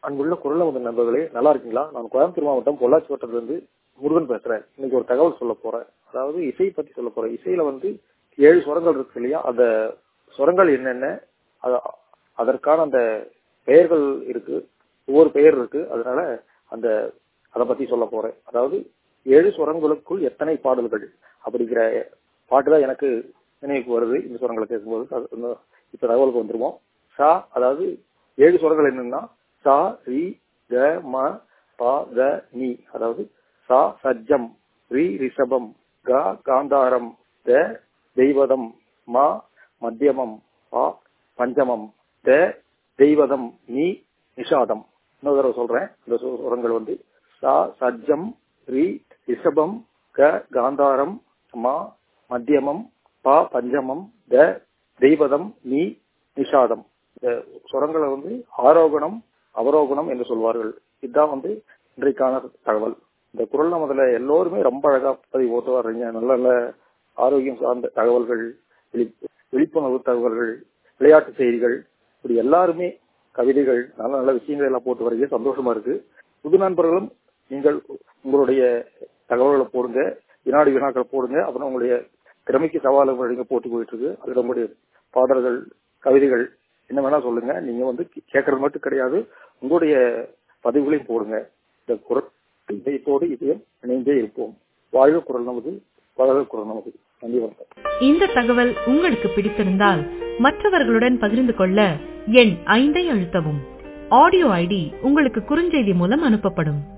அன்புள்ள குரல் நமது நண்பர்களே நல்லா இருக்கீங்களா நான் கோயம்புத்தூர் மாவட்டம் பொள்ளாச்சி வட்டத்துல இருந்து முருகன் பேசுறேன் இன்னைக்கு ஒரு தகவல் சொல்ல போறேன் அதாவது இசை பத்தி சொல்ல போறேன் இசையில வந்து ஏழு சுரங்கள் இருக்கு இல்லையா அந்த சுரங்கள் என்னென்ன அத- அதற்கான அந்த பெயர்கள் இருக்கு ஒவ்வொரு பெயர் இருக்கு அதனால அந்த அதை பத்தி சொல்ல போறேன் அதாவது ஏழு சுரங்களுக்குள் எத்தனை பாடல்கள் அப்படிங்கிற பாட்டு தான் எனக்கு நினைவுக்கு வருது இந்த சுரங்களை கேட்கும்போது அது இன்னும் இப்ப தகவலுக்கு வந்துருவோம் சா அதாவது ஏழு சுரங்கள் என்னன்னா சா ரி க ம ப க நீ அதாவது சா சஜ்ஜம் ரி ரிஷபம் க காந்தாரம் த தெய்வதம் மா மத்தியமம் பா பஞ்சமம் த தெய்வதம் நீ நிஷாதம் இன்னொரு தடவை சொல்றேன் இந்த சு- சுரங்கள் வந்து சா சஜ்ஜம் ரி ரிஷபம் க காந்தாரம் மா மத்தியமம் பா பஞ்சமம் த தெய்வதம் நீ நிஷாதம் இந்த சுரங்களை வந்து ஆரோகணம் அவரோகணம் என்று சொல்வார்கள் இதுதான் வந்து இன்றைக்கான தகவல் இந்த குரல் முதல்ல எல்லோருமே ரொம்ப அழகா பதிவு போட்டு வர்றீங்க நல்ல நல்ல ஆரோக்கியம் சார்ந்த தகவல்கள் விழி- விழிப்புணர்வு தகவல்கள் விளையாட்டு செய்திகள் இப்படி எல்லாருமே கவிதைகள் நல்ல நல்ல விஷயங்கள் எல்லாம் போட்டு வரீங்க சந்தோஷமா இருக்கு புது நண்பர்களும் நீங்கள் உங்களுடைய தகவல்களை போடுங்க வினாடி வினாக்கள் போடுங்க அப்புறம் உங்களுடைய திறமைக்கு சவால்கள் நீங்க போட்டு போயிட்டு இருக்கு அதுல உங்களுடைய பாடல்கள் கவிதைகள் என்ன வேணா சொல்லுங்க நீங்க வந்து கேட்கறது மட்டும் கிடையாது உங்களுடைய பதிவுகளையும் போடுங்க இந்த குரல் இதயத்தோடு இதயம் இணைந்தே இருப்போம் வாழ்வு குரல் நமது வளர குரல் நமது நன்றி வணக்கம் இந்த தகவல் உங்களுக்கு பிடித்திருந்தால் மற்றவர்களுடன் பகிர்ந்து கொள்ள எண் ஐந்தை அழுத்தவும் ஆடியோ ஐடி உங்களுக்கு குறுஞ்செய்தி மூலம் அனுப்பப்படும்